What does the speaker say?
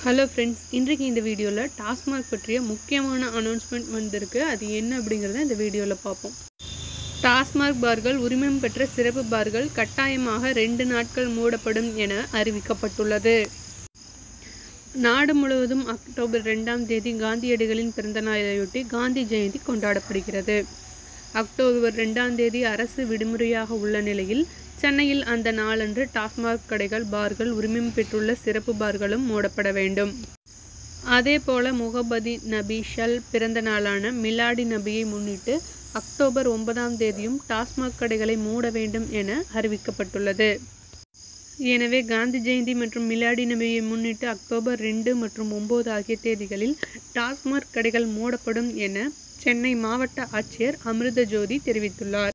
hello friends இன்றைக்கு இந்த வீடியோவில் டாஸ்மாக் பற்றிய முக்கியமான அனௌன்ஸ்மெண்ட் வந்திருக்கு அது என்ன அப்படிங்கிறத இந்த வீடியோவில் பார்ப்போம் டாஸ்மாக் பார்கள் உரிமம் பெற்ற சிறப்பு பார்கள் கட்டாயமாக ரெண்டு நாட்கள் மூடப்படும் என அறிவிக்கப்பட்டுள்ளது நாடு முழுவதும் அக்டோபர் ரெண்டாம் தேதி காந்தியடிகளின் பிறந்த நாளையொட்டி காந்தி ஜெயந்தி கொண்டாடப்படுகிறது அக்டோபர் ரெண்டாம் தேதி அரசு விடுமுறையாக உள்ள நிலையில் சென்னையில் அந்த நாளன்று டாஸ்மாக் கடைகள் பார்கள் உரிமம் பெற்றுள்ள சிறப்பு பார்களும் மூடப்பட வேண்டும் அதேபோல முகபதி நபி ஷல் பிறந்த நாளான மிலாடி நபியை முன்னிட்டு அக்டோபர் ஒன்பதாம் தேதியும் டாஸ்மாக் கடைகளை மூட வேண்டும் என அறிவிக்கப்பட்டுள்ளது எனவே காந்தி ஜெயந்தி மற்றும் மிலாடி நபியை முன்னிட்டு அக்டோபர் ரெண்டு மற்றும் ஒம்பது ஆகிய தேதிகளில் டாஸ்மாக் கடைகள் மூடப்படும் என சென்னை மாவட்ட ஆட்சியர் அமிர்த ஜோதி தெரிவித்துள்ளார்